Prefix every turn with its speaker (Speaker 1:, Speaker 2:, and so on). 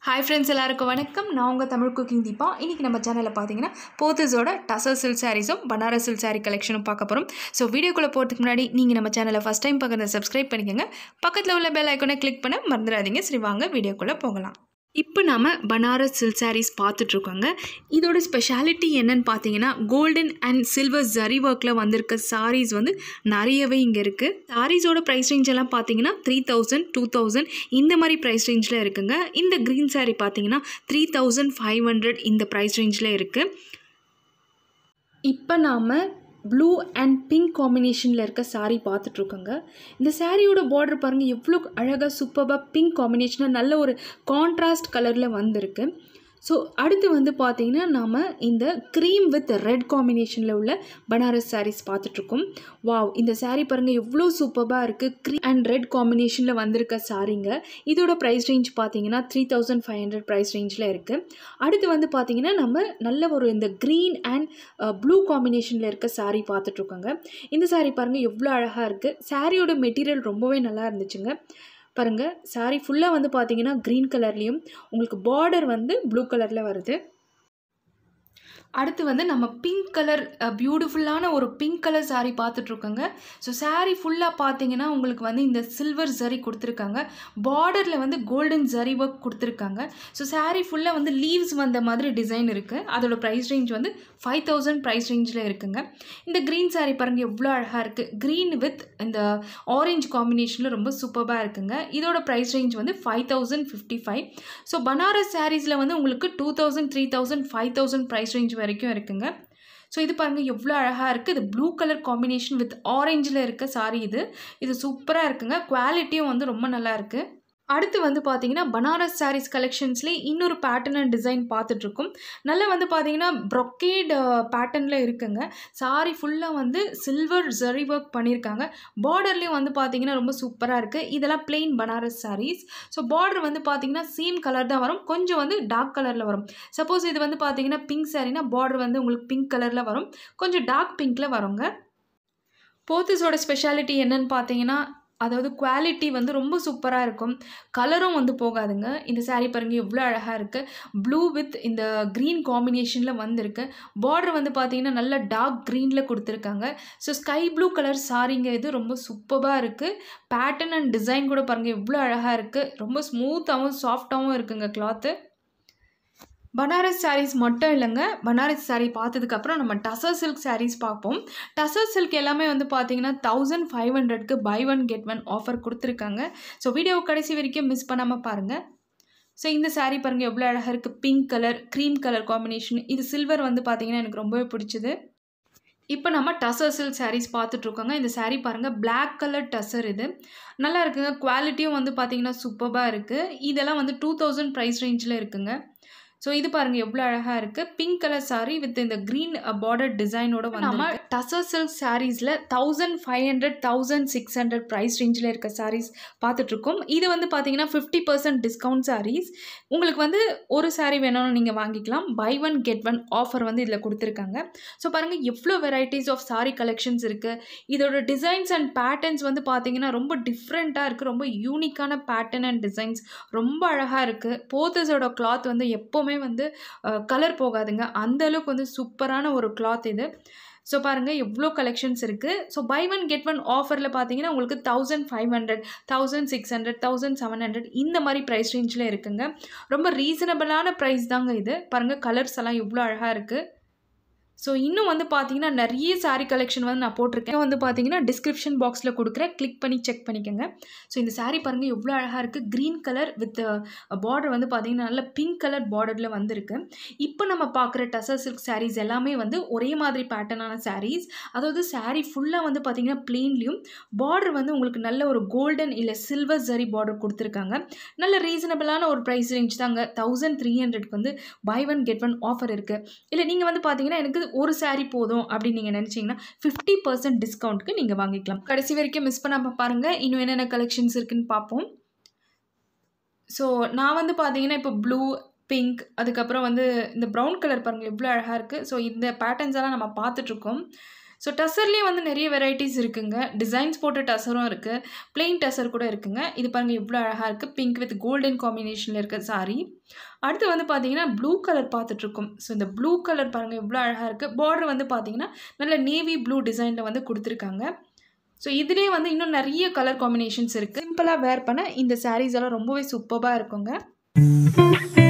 Speaker 1: hi friends எல்லாருக்கும் வணக்கம் நான் உங்கள் தமிழ் குக்கிங் தீபா இன்றைக்கி நம்ம சேனலில் பார்த்தீங்கன்னா போத்தஸோட டசர் சில்க் சாரீஸும் பனாரஸ் சில்க் சாரீ கலெக்ஷனும் பார்க்க போகிறோம் ஸோ வீடியோக்குள்ளே போகிறதுக்கு முன்னாடி நீங்கள் நம்ம சேனலை ஃபஸ்ட் டைம் பார்க்குறத சப்ஸ்கிரைப் பண்ணிக்கோங்க பக்கத்தில் உள்ள பெல் ஐக்கனை கிளிக் பண்ண மறந்துடாதீங்க சரி வாங்க வீடியோக்குள்ளே போகலாம் இப்போ நாம் பனாரஸ் சில்க் சாரீஸ் பார்த்துட்ருக்கோங்க இதோட ஸ்பெஷாலிட்டி என்னன்னு பார்த்தீங்கன்னா கோல்டன் அண்ட் சில்வர் ஜரி ஒர்க்கில் வந்திருக்க சாரீஸ் வந்து நிறையவே இங்கே இருக்குது சாரீஸோட ப்ரைஸ் ரேஞ்ச் எல்லாம் பார்த்தீங்கன்னா த்ரீ தௌசண்ட் டூ தௌசண்ட் இந்த மாதிரி ப்ரைஸ் ரேஞ்சில் இருக்குங்க இந்த க்ரீன் saree பார்த்தீங்கன்னா த்ரீ தௌசண்ட் ஃபைவ் ஹண்ட்ரட் இந்த ப்ரைஸ் ரேஞ்சில் இருக்குது இப்போ நாம் ப்ளூ அண்ட் பிங்க் காம்பினேஷனில் இருக்க saree பார்த்துட்ருக்கோங்க இந்த சாரியோட பார்டர் பாருங்கள் எவ்வளோ அழகாக சூப்பராக பிங்க் காம்பினேஷனாக நல்ல ஒரு கான்ட்ராஸ்ட் கலரில் வந்திருக்கு ஸோ அடுத்து வந்து பார்த்தீங்கன்னா நாம் இந்த க்ரீம் வித் ரெட் காம்பினேஷனில் உள்ள பனாரஸ் sarees பார்த்துட்ருக்கோம் வாவ் இந்த saree பாருங்கள் எவ்வளோ சூப்பராக இருக்குது க்ரீம் அண்ட் ரெட் காம்பினேஷனில் வந்திருக்க சாரீங்க இதோட ப்ரைஸ் ரேஞ்ச் பார்த்தீங்கன்னா three thousand five hundred price ரேஞ்சில் இருக்குது அடுத்து வந்து பார்த்தீங்கன்னா நம்ம நல்ல ஒரு இந்த க்ரீன் அண்ட் ப்ளூ காம்பினேஷனில் இருக்க saree பார்த்துட்ருக்கோங்க இந்த saree பாருங்கள் எவ்வளோ அழகாக இருக்குது சாரியோட மெட்டீரியல் ரொம்பவே நல்லா இருந்துச்சுங்க பாருங்கள் saree ஃபுல்லாக வந்து பார்த்தீங்கன்னா க்ரீன் கலர்லேயும் உங்களுக்கு பார்டர் வந்து ப்ளூ கலரில் வருது அடுத்து வந்து நம்ம பிங்க் கலர் பியூட்டிஃபுல்லான ஒரு பிங்க் கலர் saree பார்த்துட்ருக்கோங்க ஸோ saree ஃபுல்லாக பார்த்தீங்கன்னா உங்களுக்கு வந்து இந்த சில்வர் ஜரி கொடுத்துருக்காங்க பார்டரில் வந்து கோல்டன் ஜரி ஒர்க் கொடுத்துருக்காங்க ஸோ saree ஃபுல்லாக வந்து லீவ்ஸ் வந்த மாதிரி டிசைன் இருக்குது அதோட ப்ரைஸ் ரேஞ்ச் வந்து ஃபைவ் தௌசண்ட் ப்ரைஸ் ரேஞ்சில் இருக்குங்க இந்த க்ரீன் saree பாருங்கள் எவ்வளோ அழகாக இருக்குது க்ரீன் வித் இந்த ஆரஞ்சு காம்பினேஷனில் ரொம்ப சூப்பராக இருக்குங்க இதோட ப்ரைஸ் ரேஞ்ச் வந்து five thousand fifty five so Banaras சாரீஸில் வந்து உங்களுக்கு two thousand three thousand five thousand price range வரைக்கும் இருக்குங்க ஸோ இது பாருங்கள் எவ்வளோ அழகாக இருக்குது இது ப்ளூ கலர் காம்பினேஷன் வித் ஆரஞ்சில் இருக்க சாரி இது இது சூப்பராக இருக்குங்க குவாலிட்டியும் வந்து ரொம்ப நல்லா இருக்குது அடுத்து வந்து பார்த்தீங்கன்னா பனாரஸ் சாரீஸ் கலெக்ஷன்ஸ்லேயே இன்னொரு பேட்டர்ன் அண்ட் டிசைன் பார்த்துட்ருக்கோம் நல்லா வந்து பார்த்தீங்கன்னா ப்ரொக்கேட் பேட்டர்னில் இருக்குங்க சாரி ஃபுல்லாக வந்து சில்வர் ஜரி ஒர்க் பண்ணியிருக்காங்க பார்டர்லேயும் வந்து பார்த்தீங்கன்னா ரொம்ப சூப்பராக இருக்குது இதெல்லாம் plain Banaras sarees so border வந்து பார்த்தீங்கன்னா சேம் கலர் தான் வரும் கொஞ்சம் வந்து டார்க் கலரில் வரும் சப்போஸ் இது வந்து பார்த்தீங்கன்னா பிங்க் சாரீனா பார்டர் வந்து உங்களுக்கு பிங்க் கலரில் வரும் கொஞ்சம் டார்க் பிங்க்கில் வருங்க போத்தஸோட ஸ்பெஷாலிட்டி என்னன்னு பார்த்தீங்கன்னா அதாவது குவாலிட்டி வந்து ரொம்ப சூப்பராக இருக்கும் கலரும் வந்து போகாதுங்க இந்த saree பாருங்கள் எவ்வளோ அழகாக இருக்குது ப்ளூ வித் இந்த க்ரீன் காம்பினேஷனில் வந்திருக்கு பார்டர் வந்து பார்த்தீங்கன்னா நல்ல டார்க் க்ரீனில் கொடுத்துருக்காங்க ஸோ ஸ்கை ப்ளூ கலர் சாரீங்க இது ரொம்ப சூப்பராக இருக்குது பேட்டர்ன் அண்ட் டிசைன் கூட பாருங்கள் எவ்வளோ அழகாக இருக்குது ரொம்ப ஸ்மூத்தாகவும் சாஃப்டாகவும் இருக்குங்க கிளாத்து பனாரஸ் சாரீஸ் மட்டும் இல்லைங்க பனாரஸ் saree பார்த்ததுக்கப்புறம் நம்ம டசர் சில்க் sarees பார்ப்போம் டசர் சில்க் எல்லாமே வந்து பார்த்தீங்கன்னா தௌசண்ட் ஃபைவ் ஹண்ட்ரட்க்கு buy one get one offer கொடுத்துருக்காங்க ஸோ வீடியோ கடைசி வரைக்கும் மிஸ் பண்ணாமல் பாருங்கள் ஸோ இந்த saree பாருங்கள் எவ்வளோ அழகாக இருக்குது pink colour cream colour combination இது சில்வர் வந்து பார்த்தீங்கன்னா எனக்கு ரொம்பவே பிடிச்சது இப்போ நம்ம டசர் சில்க் sarees பார்த்துட்ருக்கோங்க இந்த saree பாருங்கள் Black கலர் டசர் இது நல்லா இருக்குங்க குவாலிட்டியும் வந்து பார்த்தீங்கன்னா சூப்பராக இருக்குது இதெல்லாம் வந்து டூ தௌசண்ட் ப்ரைஸ் ரேஞ்சில் இருக்குங்க ஸோ இது பாருங்கள் எவ்வளோ அழகாக இருக்குது பிங்க் கலர் saree வித் இந்த க்ரீன் பார்டர் டிசைனோட வந்து நம்ம டசர் சில்க் சாரீஸில் thousand five hundred thousand six hundred price ரேஞ்சில் இருக்க sarees பார்த்துட்ருக்கோம் இது வந்து பார்த்தீங்கன்னா ஃபிஃப்டி பர்சன்ட் டிஸ்கவுண்ட் sarees உங்களுக்கு வந்து ஒரு saree வேணும்னு நீங்கள் வாங்கிக்கலாம் buy one get one offer வந்து இதில் கொடுத்துருக்காங்க ஸோ பாருங்கள் எவ்வளோ வெரைட்டிஸ் ஆஃப் saree கலெக்ஷன்ஸ் இருக்குது இதோட டிசைன்ஸ் அண்ட் பேட்டர்ன்ஸ் வந்து பார்த்தீங்கன்னா ரொம்ப டிஃப்ரெண்ட்டாக இருக்குது ரொம்ப யூனிக்கான பேட்டர்ன் அண்ட் டிசைன்ஸ் ரொம்ப அழகாக இருக்குது போத்தஸோட கிளாத் வந்து எப்போவுமே வந்து கலர் போகாதுங்க அந்த அளவுக்கு வந்து சூப்பரான ஒரு கிளாத் இது ஸோ பாருங்கள் எவ்வளோ கலெக்ஷன்ஸ் இருக்குது so buy one get one ஆஃபரில் பார்த்தீங்கன்னா உங்களுக்கு thousand five hundred thousand six hundred thousand seven hundred இந்த மாதிரி ப்ரைஸ் ரேஞ்சில் இருக்குங்க ரொம்ப ரீசனபிளான ப்ரைஸ் தாங்க இது பாருங்கள் கலர்ஸ் எல்லாம் எவ்வளோ அழகாக இருக்குது ஸோ இன்னும் வந்து பார்த்தீங்கன்னா நிறைய saree கலெக்ஷன் வந்து நான் போட்டிருக்கேன் வந்து பார்த்தீங்கன்னா டிஸ்கிரிப்ஷன் பாக்ஸில் கொடுக்குறேன் கிளிக் பண்ணி செக் பண்ணிக்கோங்க ஸோ இந்த saree பாருங்கள் எவ்வளோ அழகாக இருக்குது க்ரீன் கலர் வித் பார்டர் வந்து பார்த்தீங்கன்னா நல்ல பிங்க் கலர் பார்டரில் வந்திருக்கு இப்போ நம்ம பார்க்குற டசர் சில்க் sarees எல்லாமே வந்து ஒரே மாதிரி பேட்டர்னான sarees அதாவது saree ஃபுல்லாக வந்து பார்த்தீங்கன்னா பிளெயின்லேயும் பார்டர் வந்து உங்களுக்கு நல்ல ஒரு கோல்டன் இல்லை சில்வர் ஜரி பார்டர் கொடுத்துருக்காங்க நல்ல ரீசனபிளான ஒரு ப்ரைஸ் ரேஞ்ச் தாங்க தௌசண்ட் த்ரீ ஹண்ட்ரட்க்கு வந்து buy one get one offer இருக்குது இல்லை நீங்கள் வந்து பார்த்தீங்கன்னா எனக்கு ஒரு saree போதும் அப்படின்னு நீங்கள் நினச்சிங்கன்னா ஃபிஃப்டி பர்சன்ட் டிஸ்கவுண்ட்க்கு நீங்கள் வாங்கிக்கலாம் கடைசி வரைக்கும் மிஸ் பண்ணாமல் பாருங்கள் இன்னும் என்னென்ன கலெக்ஷன்ஸ் இருக்குன்னு பார்ப்போம் ஸோ நான் வந்து பார்த்தீங்கன்னா இப்போ ப்ளூ பிங்க் அதுக்கப்புறம் வந்து இந்த ப்ரௌன் கலர் பாருங்கள் எவ்வளோ அழகாக இருக்குது ஸோ இந்த பேட்டர்ன்ஸ் எல்லாம் நம்ம பார்த்துட்ருக்கோம் ஸோ டசர்லேயே வந்து நிறைய வெரைட்டிஸ் இருக்குங்க டிசைன்ஸ் போட்ட டசரும் இருக்குது பிளெயின் டசர் கூட இருக்குங்க இது பாருங்கள் எவ்வளோ அழகாக இருக்குது பிங்க் வித் கோல்டன் காம்பினேஷனில் இருக்க சாரி அடுத்து வந்து பார்த்தீங்கன்னா ப்ளூ கலர் பார்த்துட்ருக்கோம் ஸோ இந்த ப்ளூ கலர் பாருங்கள் எவ்வளோ அழகாக இருக்குது பார்டர் வந்து பார்த்தீங்கன்னா நல்ல நேவி ப்ளூ டிசைனில் வந்து கொடுத்துருக்காங்க ஸோ இதுலேயே வந்து இன்னும் நிறைய கலர் காம்பினேஷன்ஸ் இருக்குது சிம்பிளாக வேர் பண்ண இந்த சாரீஸ் எல்லாம் ரொம்பவே சூப்பராக இருக்குங்க